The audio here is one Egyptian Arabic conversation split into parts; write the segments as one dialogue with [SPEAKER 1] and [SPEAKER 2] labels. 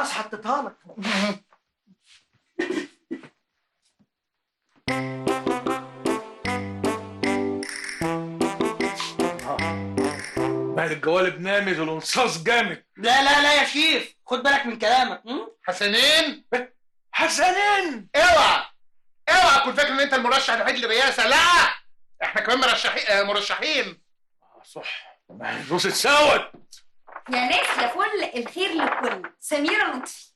[SPEAKER 1] خلاص حطيتها لك
[SPEAKER 2] بعد الجوالب نامت والانصاص جامد
[SPEAKER 1] لا لا لا يا شيف خد بالك من كلامك م?
[SPEAKER 3] حسنين
[SPEAKER 2] حسنين
[SPEAKER 3] اوعى اوعى تكون فاكر ان انت المرشح الوحيد للرئاسه لا احنا كمان مرشحين آه، مرشحين
[SPEAKER 2] صح الفلوس اتساوت
[SPEAKER 4] يا ناس يا فل الخير للكل سميرة لطفي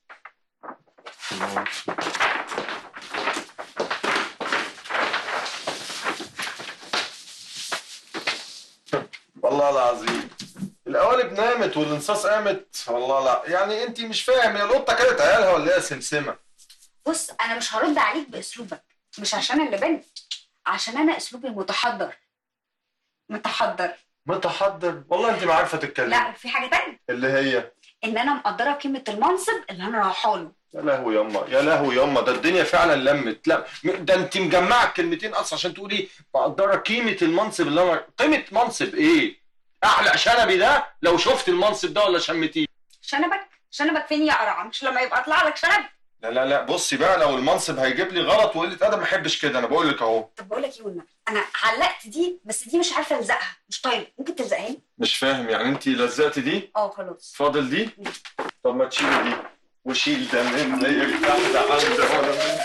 [SPEAKER 5] والله العظيم القوالب نامت والانصاص قامت والله لا يعني انت مش فاهم هي القطه كانت عيالها ولا هي سمسمه
[SPEAKER 4] بص انا مش هرد عليك باسلوبك مش عشان اللي بنت عشان انا اسلوبي متحضر متحضر
[SPEAKER 5] متحضر والله انت ما عارفه تتكلم
[SPEAKER 4] لا وفي حاجه تانية
[SPEAKER 5] اللي هي
[SPEAKER 4] ان انا مقدره قيمه المنصب اللي انا رايحه له
[SPEAKER 5] يا لهوي ياما يا لهوي ياما ده الدنيا فعلا لمت لا م- ده انت مجمعه الكلمتين اصلا عشان تقولي مقدره قيمه المنصب اللي انا قيمه منصب ايه احلى شنبي ده لو شفت المنصب ده ولا شمتيه
[SPEAKER 4] شنبك شنبك فين يا قرع مش لما يبقى طلع لك شنب
[SPEAKER 5] لا لا لا بصي بقى لو المنصب هيجيب لي غلط وقله ادب ما احبش كده انا بقول لك اهو
[SPEAKER 4] طب بقول لك ايه والنبي انا علقت دي بس دي مش عارفه الزقها مش طايله ممكن تلزقها لي
[SPEAKER 5] مش فاهم يعني انت لزقتي دي
[SPEAKER 4] اه خلاص
[SPEAKER 5] فاضل دي طب ما تشيلي دي وشيل ده من يرجع عنده ولا من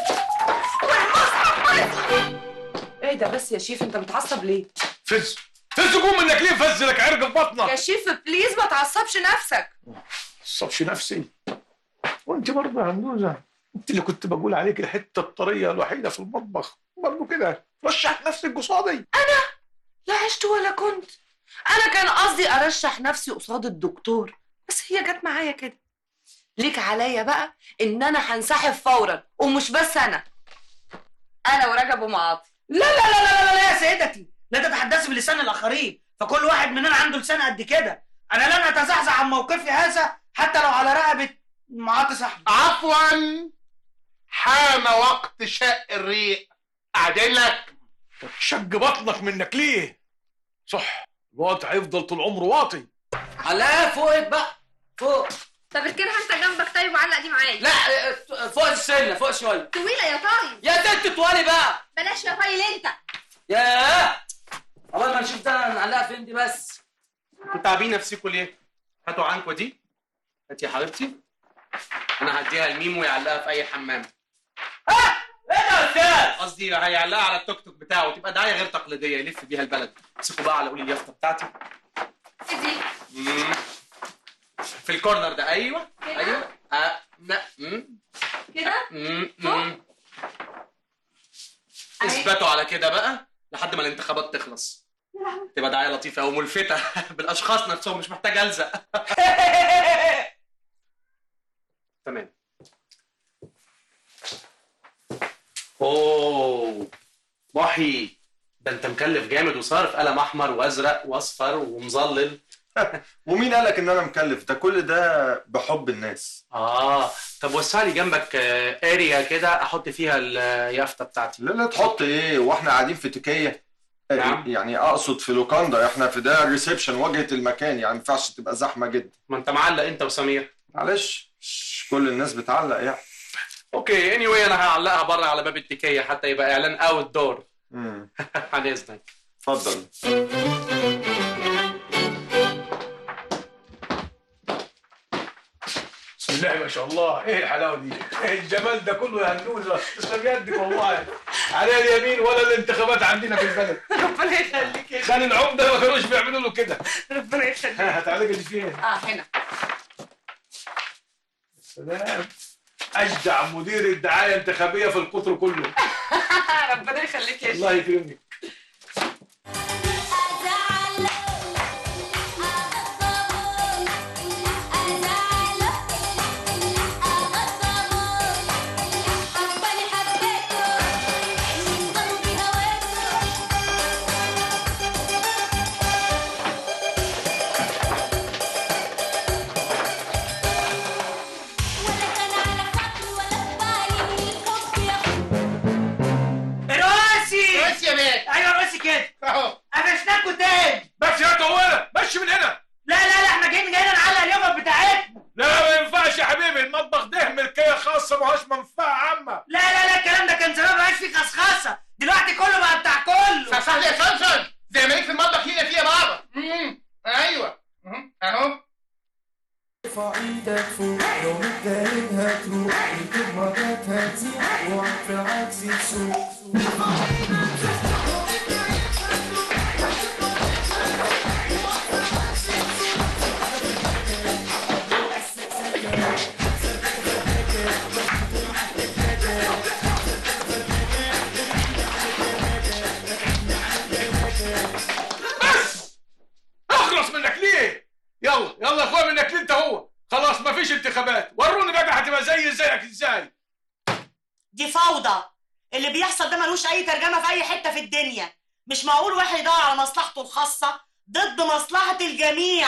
[SPEAKER 6] ايه ده بس يا شيف انت متعصب ليه؟
[SPEAKER 2] فز فز قوم منك ليه فز لك عرق في بطنك
[SPEAKER 6] يا شيف بليز ما تعصبش نفسك
[SPEAKER 2] صبش نفسي وانت برضه يا هندوزه انت اللي كنت بقول عليك الحته الطريه الوحيده في المطبخ برضه كده رشحت نفسك قصادي
[SPEAKER 6] لا عشت ولا كنت انا كان قصدي ارشح نفسي قصاد الدكتور بس هي جت معايا كده ليك عليا بقى ان انا هنسحب فورا ومش بس انا انا ورجب ومعاطي
[SPEAKER 1] لا لا لا لا لا, لا يا سيدتي لا تتحدثي بلسان الاخرين فكل واحد مننا عنده لسان قد كده انا لن اتزحزح عن موقفي هذا حتى لو على رقبه معاطي صاحبي
[SPEAKER 3] عفوا حان وقت شق الريق قاعدين لك
[SPEAKER 2] شق بطنك منك ليه صح الواطي هيفضل طول عمره واطي
[SPEAKER 7] علقها فوقك بقى فوق
[SPEAKER 4] طب اركنها انت جنبك طيب وعلق دي معايا
[SPEAKER 7] لا اه، فوق السنه فوق شويه
[SPEAKER 4] طويله يا طيب
[SPEAKER 7] يا ست طوالي بقى
[SPEAKER 4] بلاش يا طيب انت
[SPEAKER 7] ياه اول ما نشوف ده نعلقها فين دي بس
[SPEAKER 8] انتوا تعبين نفسكم ليه؟ هاتوا عنكوا دي هاتي يا حبيبتي انا هديها لميمو يعلقها في اي حمام
[SPEAKER 7] ايه ده يا استاذ
[SPEAKER 8] قصدي هيعلقها على التوك توك بتاعه وتبقى دعايه غير تقليديه يلف بيها البلد امسكوا بقى على قولي اليافطه بتاعتي
[SPEAKER 4] دي
[SPEAKER 8] مم. في الكورنر ده ايوه
[SPEAKER 4] كده؟
[SPEAKER 8] ايوه آه. لا مم.
[SPEAKER 4] كده
[SPEAKER 8] مم.
[SPEAKER 4] فوق؟
[SPEAKER 8] مم.
[SPEAKER 4] أهي.
[SPEAKER 8] اثبتوا على كده بقى لحد ما الانتخابات تخلص تبقى دعايه لطيفه وملفته بالاشخاص نفسهم مش محتاج الزق تمام اوه محي ده انت مكلف جامد وصارف قلم احمر وازرق واصفر ومظلل
[SPEAKER 5] ومين قالك ان انا مكلف ده كل ده بحب الناس
[SPEAKER 8] اه طب وسع لي جنبك آه، اريا كده احط فيها اليافطه بتاعتي
[SPEAKER 5] لا لا تحط ايه واحنا قاعدين في تكيه
[SPEAKER 8] نعم.
[SPEAKER 5] يعني اقصد في لوكاندا احنا في ده الريسبشن واجهه المكان يعني ما ينفعش تبقى زحمه جدا
[SPEAKER 8] ما انت معلق انت وسمير
[SPEAKER 5] معلش مش كل الناس بتعلق يعني
[SPEAKER 8] اوكي اني anyway انا هعلقها بره على باب التكيه حتى يبقى اعلان اوت دور
[SPEAKER 5] امم
[SPEAKER 8] عن اذنك
[SPEAKER 5] اتفضل
[SPEAKER 2] بسم الله ما شاء الله ايه الحلاوه دي ايه الجمال ده كله يا هندوزه تسلم يدك والله على اليمين ولا الانتخابات عندنا في البلد
[SPEAKER 6] ربنا يخليك يا
[SPEAKER 2] خان العمده ما كانوش بيعملوا له كده
[SPEAKER 6] ربنا يخليك
[SPEAKER 2] هتعلق دي فين
[SPEAKER 6] اه هنا
[SPEAKER 2] سلام اجدع مدير الدعايه الانتخابيه في القطر كله
[SPEAKER 6] ربنا يخليك يا
[SPEAKER 2] الله
[SPEAKER 6] شيف
[SPEAKER 2] يكرمك
[SPEAKER 1] راسي
[SPEAKER 3] بس يا بيه
[SPEAKER 2] خاصه ما هوش منفعه عامه
[SPEAKER 1] لا لا لا الكلام ده كان زمان مبقاش فيه خسخسه دلوقتي كله بقى بتاع كله
[SPEAKER 3] صح لي يا سمسم زي ما ليك في المطبخ هنا فيها بابا مم. ايوه مم. اهو
[SPEAKER 9] ارفع ايدك فوق لو متضايق هتروح الكلمات هتزيد وعك في العكس تسوق
[SPEAKER 2] بس اخلص منك ليه يلا يلا يا اخويا منك ليه انت هو خلاص مفيش انتخابات وروني بقى هتبقى زي زيك ازاي
[SPEAKER 10] دي فوضى اللي بيحصل ده ملوش اي ترجمه في اي حته في الدنيا مش معقول واحد يدور على مصلحته الخاصه ضد مصلحه الجميع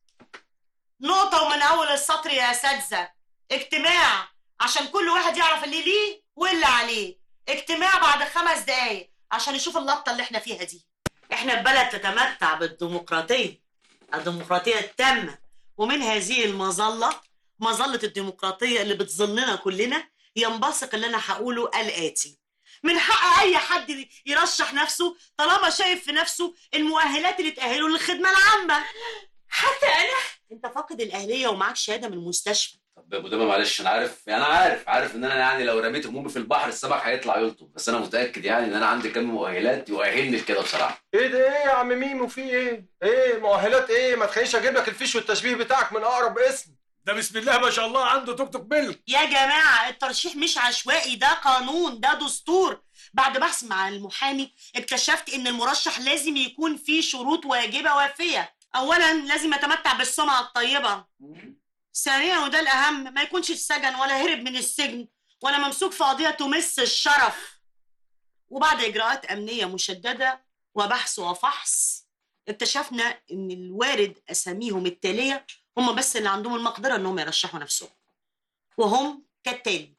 [SPEAKER 10] نقطه ومن اول السطر يا اساتذه اجتماع عشان كل واحد يعرف اللي ليه واللي عليه اجتماع بعد خمس دقايق عشان يشوف اللقطه اللي احنا فيها دي احنا في بلد تتمتع بالديمقراطيه الديمقراطيه التامه ومن هذه المظله مظله الديمقراطيه اللي بتظلنا كلنا ينبثق اللي انا هقوله الاتي من حق اي حد يرشح نفسه طالما شايف في نفسه المؤهلات اللي تاهله للخدمه العامه حتى انا انت فاقد الاهليه ومعاك شهاده من المستشفى
[SPEAKER 7] طب يا ابو دبا معلش انا عارف يعني انا عارف عارف ان انا يعني لو رميت همومي في البحر السمك هيطلع يلطم بس انا متاكد يعني ان انا عندي كم مؤهلات يؤهلني لكده بصراحه
[SPEAKER 5] ايه ده ايه يا عم ميمو في ايه؟ ايه مؤهلات ايه؟ ما تخلينيش اجيب لك الفيش والتشبيه بتاعك من اقرب اسم
[SPEAKER 2] ده بسم الله ما شاء الله عنده توك توك ملك
[SPEAKER 10] يا جماعه الترشيح مش عشوائي ده قانون ده دستور بعد بحث مع المحامي اكتشفت ان المرشح لازم يكون فيه شروط واجبه وافيه اولا لازم يتمتع بالسمعه الطيبه ثانيا وده الاهم ما يكونش اتسجن ولا هرب من السجن ولا ممسوك في قضيه تمس الشرف وبعد اجراءات امنيه مشدده وبحث وفحص اكتشفنا ان الوارد اساميهم التاليه هم بس اللي عندهم المقدره انهم يرشحوا نفسهم وهم كالتالي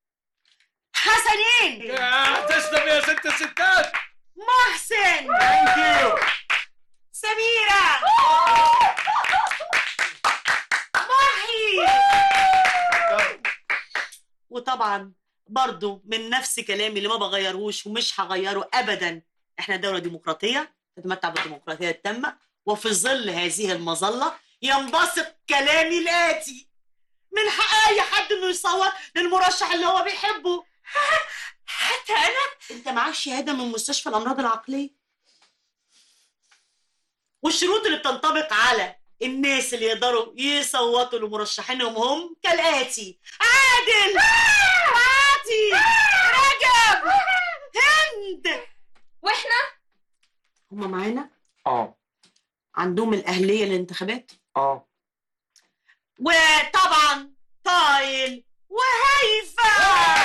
[SPEAKER 10] حسنين
[SPEAKER 2] يا تسلم يا ست الستات
[SPEAKER 10] محسن سميرة محي وطبعا برضو من نفس كلامي اللي ما بغيرهوش ومش هغيره ابدا احنا دولة ديمقراطية تتمتع بالديمقراطية التامة وفي ظل هذه المظلة ينبثق كلامي الآتي من حق أي حد إنه يصوت للمرشح اللي هو بيحبه حتى أنا أنت معاك شهادة من مستشفى الأمراض العقلية والشروط اللي بتنطبق على الناس اللي يقدروا يصوتوا لمرشحينهم هم كالآتي عادل عاطي رجب هند
[SPEAKER 4] واحنا
[SPEAKER 10] هم معانا
[SPEAKER 5] اه
[SPEAKER 10] عندهم الأهلية للانتخابات
[SPEAKER 5] اه
[SPEAKER 10] وطبعا طايل وهيفا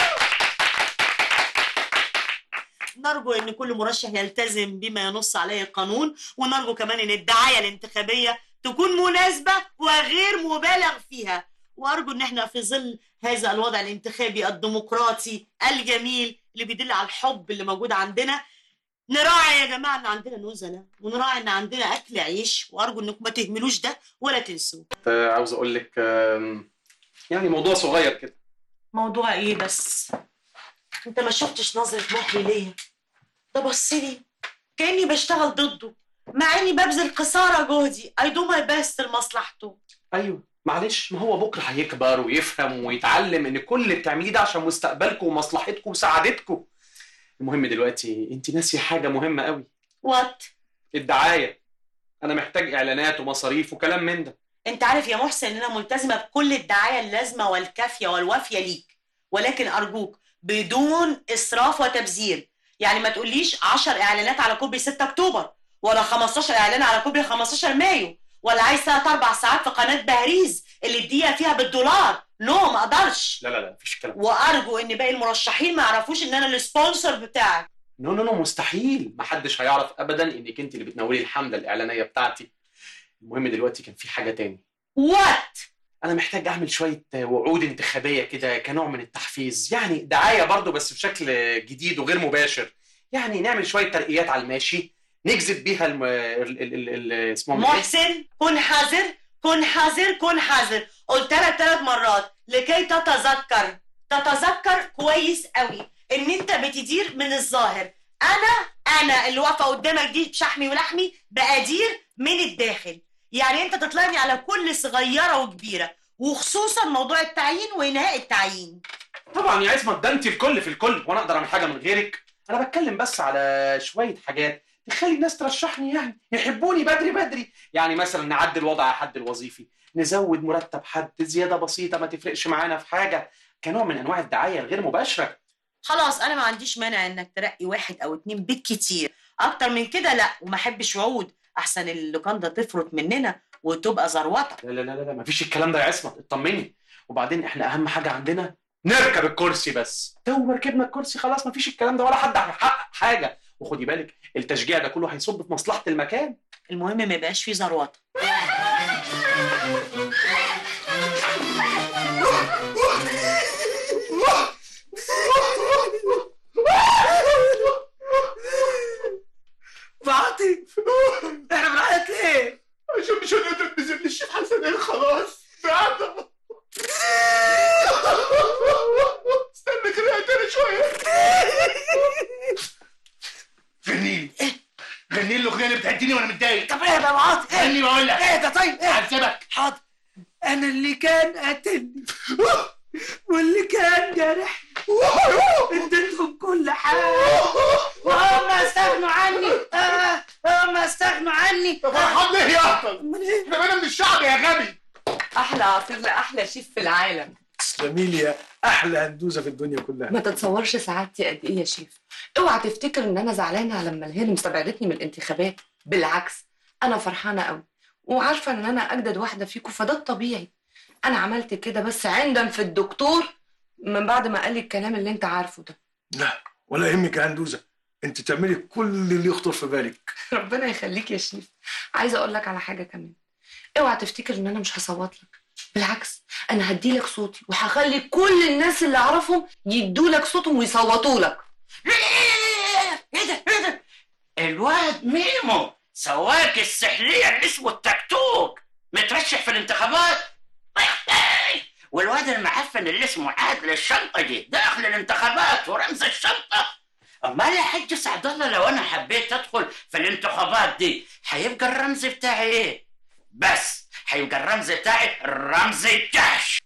[SPEAKER 10] نرجو ان كل مرشح يلتزم بما ينص عليه القانون ونرجو كمان ان الدعايه الانتخابيه تكون مناسبه وغير مبالغ فيها وارجو ان احنا في ظل هذا الوضع الانتخابي الديمقراطي الجميل اللي بيدل على الحب اللي موجود عندنا نراعي يا جماعه ان عندنا نزله ونراعي ان عندنا اكل عيش وارجو انكم ما تهملوش ده ولا تنسوه
[SPEAKER 8] آه، عاوز اقول لك آم، يعني موضوع صغير كده
[SPEAKER 10] موضوع ايه بس انت ما شفتش نظرة محي ليا ده بص لي كاني بشتغل ضده مع اني ببذل قصارى جهدي اي دو ماي بيست لمصلحته
[SPEAKER 8] ايوه معلش ما هو بكره هيكبر ويفهم ويتعلم ان كل اللي بتعمليه ده عشان مستقبلكم ومصلحتكم وسعادتكم المهم دلوقتي انت ناسيه حاجه مهمه قوي
[SPEAKER 10] وات
[SPEAKER 8] الدعايه انا محتاج اعلانات ومصاريف وكلام من ده
[SPEAKER 10] انت عارف يا محسن ان انا ملتزمه بكل الدعايه اللازمه والكافيه والوافيه ليك ولكن ارجوك بدون اسراف وتبذير يعني ما تقوليش 10 اعلانات على كوبري 6 اكتوبر ولا 15 اعلان على كوبري 15 مايو ولا عايز ثلاث اربع ساعات في قناه بهريز اللي الدقيقه فيها بالدولار نو ما اقدرش
[SPEAKER 8] لا لا لا مفيش كلام
[SPEAKER 10] وارجو ان باقي المرشحين ما يعرفوش ان انا السبونسر بتاعك
[SPEAKER 8] نو نو نو مستحيل محدش هيعرف ابدا انك انت اللي بتنولي الحمله الاعلانيه بتاعتي المهم دلوقتي كان في حاجه تاني
[SPEAKER 10] وات
[SPEAKER 8] انا محتاج اعمل شويه وعود انتخابيه كده كنوع من التحفيز يعني دعايه برضو بس بشكل جديد وغير مباشر يعني نعمل شويه ترقيات على الماشي نجذب بيها الم... ال... ال... ال... ال... اسمهم إيه؟
[SPEAKER 10] محسن كن حذر كن حذر كن حذر قلت لك ثلاث مرات لكي تتذكر تتذكر كويس قوي ان انت بتدير من الظاهر انا انا اللي واقفه قدامك دي بشحمي ولحمي بادير من الداخل يعني انت تطلعني على كل صغيره وكبيره وخصوصا موضوع التعيين وانهاء التعيين
[SPEAKER 8] طبعا يا عصمت ده انت الكل في الكل وانا اقدر اعمل حاجه من غيرك انا بتكلم بس على شويه حاجات تخلي الناس ترشحني يعني يحبوني بدري بدري يعني مثلا نعدل وضع حد الوظيفي نزود مرتب حد زياده بسيطه ما تفرقش معانا في حاجه كنوع من انواع الدعايه الغير مباشره
[SPEAKER 10] خلاص انا ما عنديش مانع انك ترقي واحد او اتنين بالكتير اكتر من كده لا وما احبش وعود احسن اللوكاندا تفرط مننا وتبقى زروطه
[SPEAKER 8] لا لا لا لا مفيش الكلام ده يا عصمت اطمني وبعدين احنا اهم حاجه عندنا نركب الكرسي بس تو ركبنا الكرسي خلاص مفيش الكلام ده ولا حد هيحقق حاجه وخدي بالك التشجيع ده كله هيصب في مصلحه المكان
[SPEAKER 10] المهم ما يبقاش فيه زروطه
[SPEAKER 1] بعطي احنا بنعيط ليه؟
[SPEAKER 2] عشان مش هنقدر ننزل للشيخ حسنين خلاص بعد استنى كده تاني شويه
[SPEAKER 3] غني غني لي الاغنيه اللي بتهديني وانا متضايق
[SPEAKER 1] طب ايه يا بعطي؟
[SPEAKER 3] غني بقول لك
[SPEAKER 1] ايه ده طيب ايه؟
[SPEAKER 3] هسيبك
[SPEAKER 1] حاضر انا اللي كان قاتلني واللي كان جارحني اديتهم كل حاجه وهم استغنوا عني آه هم استغنوا عني
[SPEAKER 3] طب فرحان ليه يا احمد؟
[SPEAKER 1] امال ايه؟
[SPEAKER 3] احنا بقينا من الشعب يا غبي
[SPEAKER 6] احلى عصير لاحلى شيف في العالم
[SPEAKER 2] تسلمي لي يا احلى هندوزه في الدنيا كلها
[SPEAKER 6] ما تتصورش سعادتي قد ايه يا شيف اوعى تفتكر ان انا زعلانه لما الهرم استبعدتني من الانتخابات بالعكس انا فرحانه قوي وعارفه ان انا اجدد واحده فيكم فده الطبيعي انا عملت كده بس عندا في الدكتور من بعد ما قال لي الكلام اللي انت عارفه ده
[SPEAKER 2] لا ولا يهمك يا هندوزه انت تعملي كل اللي يخطر في بالك
[SPEAKER 6] ربنا يخليك يا شيف عايزه اقول لك على حاجه كمان اوعى تفتكر ان انا مش هصوت لك بالعكس انا هديلك صوتي وهخلي كل الناس اللي اعرفهم يدولك صوتهم ويصوتوا لك
[SPEAKER 1] ايه ده ايه ده الواد ميمو سواق السحلية اللي اسمه التكتوك مترشح في الانتخابات والواد المعفن اللي اسمه عادل الشنطة دي داخل الانتخابات ورمز الشنطة امال يا حاج سعد الله لو انا حبيت ادخل في الانتخابات دي هيبقى الرمز بتاعي ايه بس هيبقى الرمز بتاعي رمز الجحش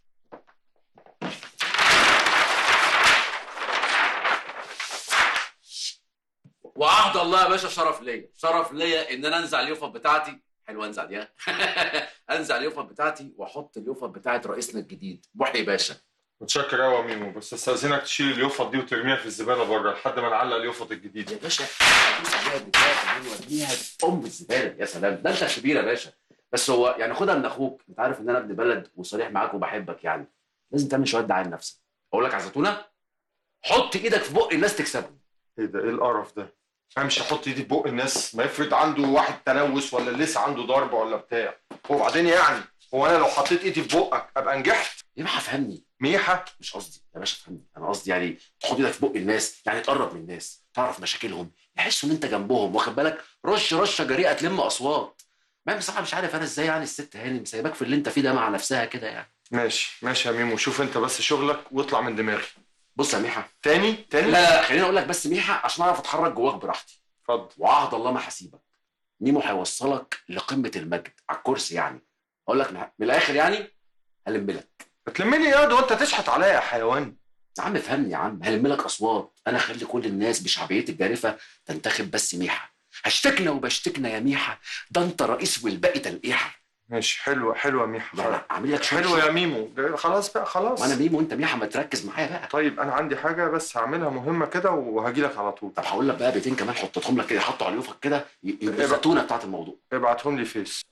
[SPEAKER 7] وعهد الله يا باشا شرف ليا شرف ليا ان انا انزع اليوفط بتاعتي حلوه انزع دي ها؟ انزع اليوفط بتاعتي واحط اليوفط بتاعت رئيسنا الجديد محي باشا
[SPEAKER 5] متشكر قوي يا ميمو بس استاذنك تشيل اليوفط دي وترميها في الزباله بره لحد ما نعلق اليوفط الجديد
[SPEAKER 7] يا باشا ادوس عليها بالذات وبعدين وارميها في ام الزباله يا سلام ده انت الكبير يا باشا بس هو يعني خدها من اخوك انت عارف ان انا ابن بلد وصريح معاك وبحبك يعني لازم تعمل شويه دعايه لنفسك اقول لك على زيتونه حط ايدك في بق الناس تكسبهم
[SPEAKER 5] ايه ده ايه القرف ده امشي احط ايدي في بق الناس ما يفرض عنده واحد تلوث ولا لسه عنده ضرب ولا بتاع وبعدين يعني هو انا لو حطيت ايدي في بقك ابقى نجحت
[SPEAKER 7] يا باشا فهمني
[SPEAKER 5] ميحه
[SPEAKER 7] مش قصدي يا باشا فهمني انا قصدي يعني تحط ايدك في بق الناس يعني تقرب من الناس تعرف مشاكلهم يحسوا ان انت جنبهم واخد بالك رش رشه جريئه تلم اصوات ما بصراحه مش عارف انا ازاي يعني الست هانم سايباك في اللي انت فيه ده مع نفسها كده يعني
[SPEAKER 5] ماشي ماشي يا ميمو شوف انت بس شغلك واطلع من دماغي
[SPEAKER 7] بص يا ميحه
[SPEAKER 5] تاني تاني
[SPEAKER 7] لا لا خليني اقول لك بس ميحه عشان اعرف اتحرك جواك براحتي
[SPEAKER 5] اتفضل
[SPEAKER 7] وعهد الله ما هسيبك ميمو هيوصلك لقمه المجد على الكرسي يعني اقول لك من من الاخر يعني هلم لك
[SPEAKER 5] بتلمني يا واد وانت تشحت عليا يا حيوان
[SPEAKER 7] يا عم فهمني يا عم هلم لك اصوات انا اخلي كل الناس بشعبيتي الجارفه تنتخب بس ميحه هشتكنا وبشتكنا يا ميحه ده انت رئيس والباقي تلقيحه
[SPEAKER 5] ماشي حلوه حلوه يا ميحه
[SPEAKER 7] يعني اعمل لك شويه
[SPEAKER 5] حلوه يا ميمو خلاص بقى خلاص
[SPEAKER 7] وانا ميمو وانت ميحه ما تركز معايا بقى
[SPEAKER 5] طيب انا عندي حاجه بس هعملها مهمه كده وهجي لك على طول
[SPEAKER 7] طب هقول لك بقى بيتين كمان حطيتهم لك كده حطوا على يوفك كده ي- يبقوا
[SPEAKER 5] إيه بقى؟
[SPEAKER 7] الزتونه بتاعت الموضوع
[SPEAKER 5] ابعتهم لي فيس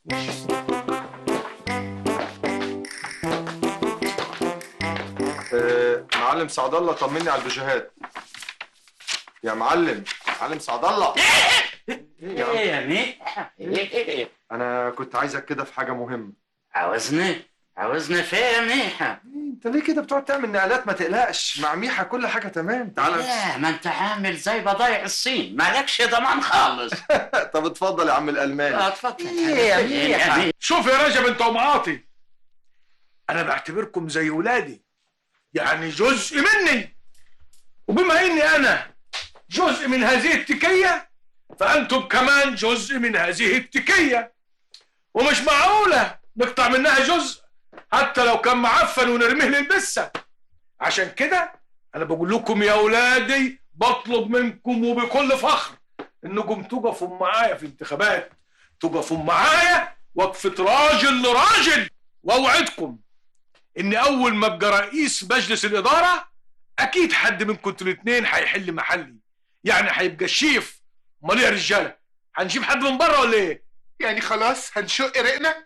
[SPEAKER 5] آه، معلم سعد الله طمني على البوجيهات يا معلم معلم سعد الله ايه يا عم؟
[SPEAKER 1] ايه يا ميحة ايه ايه
[SPEAKER 5] انا كنت عايزك كده في حاجه مهمه
[SPEAKER 1] عاوزني عاوزني فين يا ميحة
[SPEAKER 5] انت ليه كده بتقعد تعمل نقلات ما تقلقش مع ميحه كل حاجه تمام تعالى
[SPEAKER 1] لا ما انت عامل زي بضايع الصين مالكش ضمان خالص
[SPEAKER 5] طب اتفضل يا عم الالماني
[SPEAKER 1] اتفضل
[SPEAKER 2] ايه يا ميحة شوف يا رجب انت ومعاطي انا بعتبركم زي ولادي يعني جزء مني وبما اني انا جزء من هذه التكيه فانتم كمان جزء من هذه التكيه ومش معقوله نقطع منها جزء حتى لو كان معفن ونرميه للبسه عشان كده انا بقول لكم يا اولادي بطلب منكم وبكل فخر انكم تقفوا معايا في انتخابات تقفوا معايا وقفه راجل لراجل واوعدكم ان اول ما ابقى رئيس مجلس الاداره اكيد حد منكم انتوا الاثنين هيحل محلي يعني هيبقى الشيف امال ايه يا رجاله هنجيب حد من بره ولا ايه
[SPEAKER 3] يعني خلاص هنشق رقنا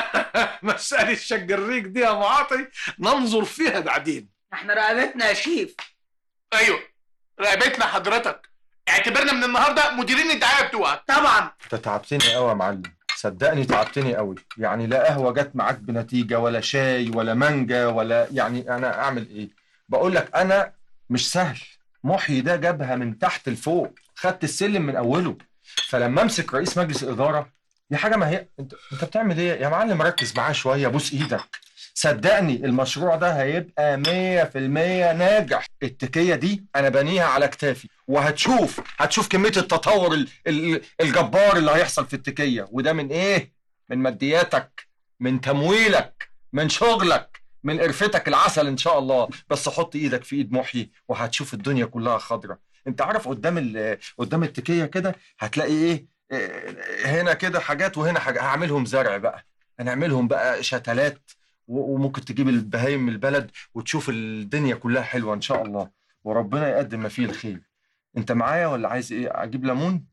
[SPEAKER 2] لا مساله شق الريق دي يا معاطي ننظر فيها بعدين
[SPEAKER 6] احنا رقبتنا يا شيف
[SPEAKER 3] ايوه رقبتنا حضرتك اعتبرنا من النهارده مديرين الدعايه بتوعك
[SPEAKER 6] طبعا
[SPEAKER 5] انت تعبتني قوي يا معلم صدقني تعبتني قوي يعني لا قهوه جت معاك بنتيجه ولا شاي ولا مانجا ولا يعني انا اعمل ايه بقول لك انا مش سهل محيي ده جابها من تحت لفوق خدت السلم من اوله فلما امسك رئيس مجلس الاداره دي حاجه ما هي انت انت بتعمل ايه يا معلم ركز معاه شويه بوس ايدك صدقني المشروع ده هيبقى 100% ناجح التكية دي انا بنيها على كتافي وهتشوف هتشوف كمية التطور ال- ال- الجبار اللي هيحصل في التكية وده من ايه من مادياتك من تمويلك من شغلك من قرفتك العسل ان شاء الله بس حط ايدك في ايد محيي وهتشوف الدنيا كلها خضرة انت عارف قدام ال- قدام التكية كده هتلاقي ايه إيه، هنا كده حاجات وهنا حاجات هعملهم زرع بقى هنعملهم بقى شتلات و- وممكن تجيب البهايم من البلد وتشوف الدنيا كلها حلوه ان شاء الله وربنا يقدم ما فيه الخير انت معايا ولا عايز ايه اجيب ليمون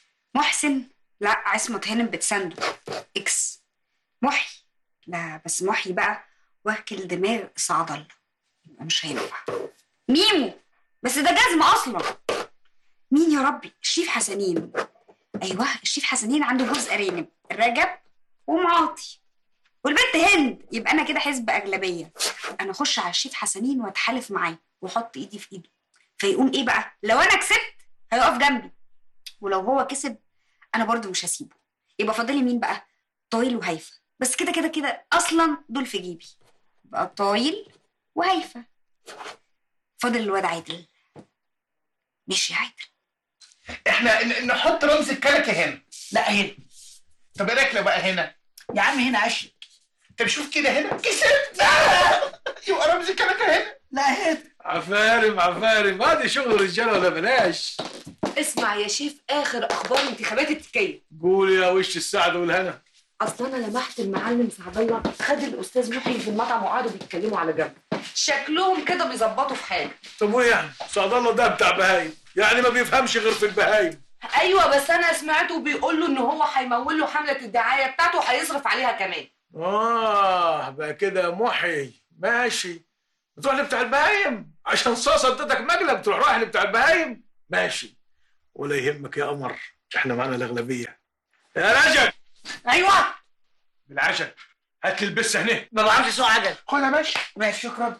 [SPEAKER 4] محسن لا عصمت هانم بتسنده اكس محي لا بس محي بقى واكل دماغ سعد الله يبقى مش هينفع ميمو بس ده جزم اصلا مين يا ربي الشيف حسنين ايوه الشيف حسنين عنده جوز ارانب رجب ومعاطي والبنت هند يبقى انا كده حزب اغلبيه انا اخش على الشيف حسنين واتحالف معاه واحط ايدي في ايده فيقوم ايه بقى لو انا كسبت هيقف جنبي ولو هو كسب انا برضو مش هسيبه يبقى فاضلي مين بقى طويل وهيفا بس كده كده كده اصلا دول في جيبي يبقى طويل وهيفا فاضل الواد عادل ماشي يا عادل
[SPEAKER 3] احنا ن- نحط رمز الكنكه هنا
[SPEAKER 1] لا هنا
[SPEAKER 3] طب ايه رايك لو بقى هنا
[SPEAKER 1] يا عم هنا عشر
[SPEAKER 3] طب شوف كده هنا كسبت لا يبقى رمز الكنكه هنا
[SPEAKER 1] لا هنا
[SPEAKER 2] عفارم عفارم هذه شغل رجاله ولا بلاش
[SPEAKER 6] اسمع يا شيف اخر اخبار انتخابات التكيه
[SPEAKER 2] قول يا وش السعد والهنا
[SPEAKER 6] اصل انا لمحت المعلم سعد الله خد الاستاذ محي في المطعم وقعدوا بيتكلموا على جنب شكلهم كده بيظبطوا في حاجه
[SPEAKER 2] طب وايه يعني سعد الله ده بتاع بهايم يعني ما بيفهمش غير في البهايم
[SPEAKER 6] ايوه بس انا سمعته بيقول له ان هو هيمول له حمله الدعايه بتاعته وهيصرف عليها كمان
[SPEAKER 2] اه بقى كده محي ماشي بتروح لبتاع البهايم عشان صاصه ادتك مقلب تروح رايح لبتاع البهايم ماشي ولا يهمك يا قمر احنا معانا الاغلبيه يا رجل
[SPEAKER 1] ايوه
[SPEAKER 2] بالعجل هات لي البس هنا
[SPEAKER 1] ما بعرفش اسوق عجل
[SPEAKER 3] خدها ماشي
[SPEAKER 1] ماشي شكرا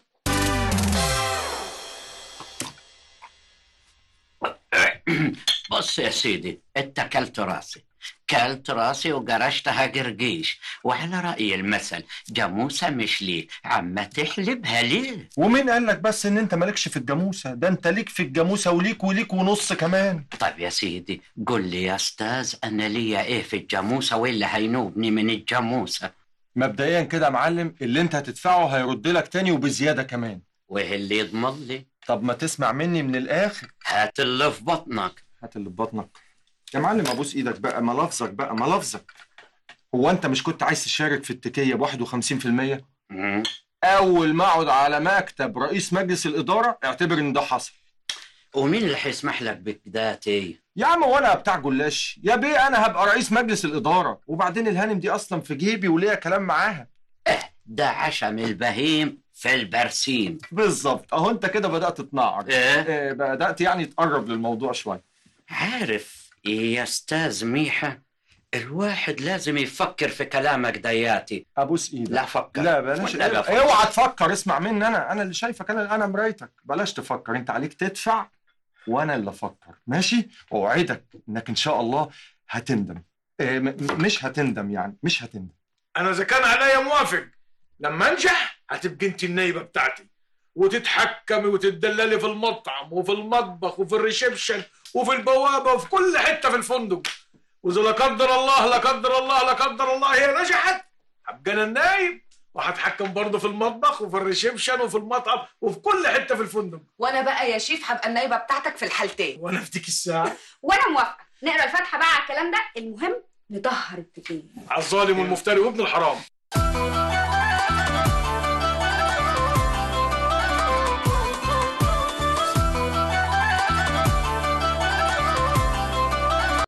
[SPEAKER 1] بص يا سيدي انت كلت راسي كلت راسي وجرشتها قرقيش وعلى رأي المثل جاموسة مش ليه عما تحلبها ليه
[SPEAKER 5] ومين قال لك بس ان انت مالكش في الجاموسه ده انت ليك في الجاموسه وليك وليك ونص كمان
[SPEAKER 1] طيب يا سيدي قل لي يا استاذ انا ليا ايه في الجاموسة واللي هينوبني من الجاموسة
[SPEAKER 5] مبدئيا كده يا معلم اللي انت هتدفعه هيرد لك تاني وبزياده كمان
[SPEAKER 1] وايه اللي يضمن لي
[SPEAKER 5] طب ما تسمع مني من الاخر
[SPEAKER 1] هات اللي في بطنك
[SPEAKER 5] هات اللي في بطنك يا معلم ابوس ايدك بقى ملفظك بقى ملفظك هو انت مش كنت عايز تشارك في التكيه ب 51%
[SPEAKER 1] مم.
[SPEAKER 5] اول ما اقعد على مكتب رئيس مجلس الاداره اعتبر ان ده حصل
[SPEAKER 1] ومين اللي هيسمح لك بكداتي
[SPEAKER 5] يا عم وانا بتاع جلاش يا بيه انا هبقى رئيس مجلس الاداره وبعدين الهانم دي اصلا في جيبي وليا كلام معاها
[SPEAKER 1] ده عشم البهيم في البرسيم
[SPEAKER 5] بالظبط اهو انت كده بدات تتنعر
[SPEAKER 1] ايه
[SPEAKER 5] آه، بدات يعني تقرب للموضوع شويه
[SPEAKER 1] عارف إيه يا استاذ ميحة الواحد لازم يفكر في كلامك دياتي
[SPEAKER 5] ابوس ايدك
[SPEAKER 1] لا فكر
[SPEAKER 5] لا بلاش
[SPEAKER 1] لا بفكر.
[SPEAKER 5] اوعى تفكر اسمع مني انا انا اللي شايفك انا انا مرايتك بلاش تفكر انت عليك تدفع وانا اللي افكر ماشي واوعدك انك ان شاء الله هتندم إيه م- م- مش هتندم يعني مش هتندم
[SPEAKER 2] انا اذا كان عليا موافق لما انجح هتبقى انت النايبه بتاعتي وتتحكمي وتتدللي في المطعم وفي المطبخ وفي الريسبشن وفي البوابه وفي كل حته في الفندق واذا لا قدر الله لا قدر الله لا قدر الله هي نجحت هبقى انا النايب وهتحكم برضه في المطبخ وفي الريسبشن وفي المطعم وفي كل حته في الفندق
[SPEAKER 6] وانا بقى يا شيف هبقى النايبه بتاعتك في الحالتين
[SPEAKER 2] وانا في ديك الساعه
[SPEAKER 4] وانا موافقه نقرا الفاتحه بقى على الكلام ده المهم نطهر التكيه
[SPEAKER 2] على الظالم والمفتري وابن الحرام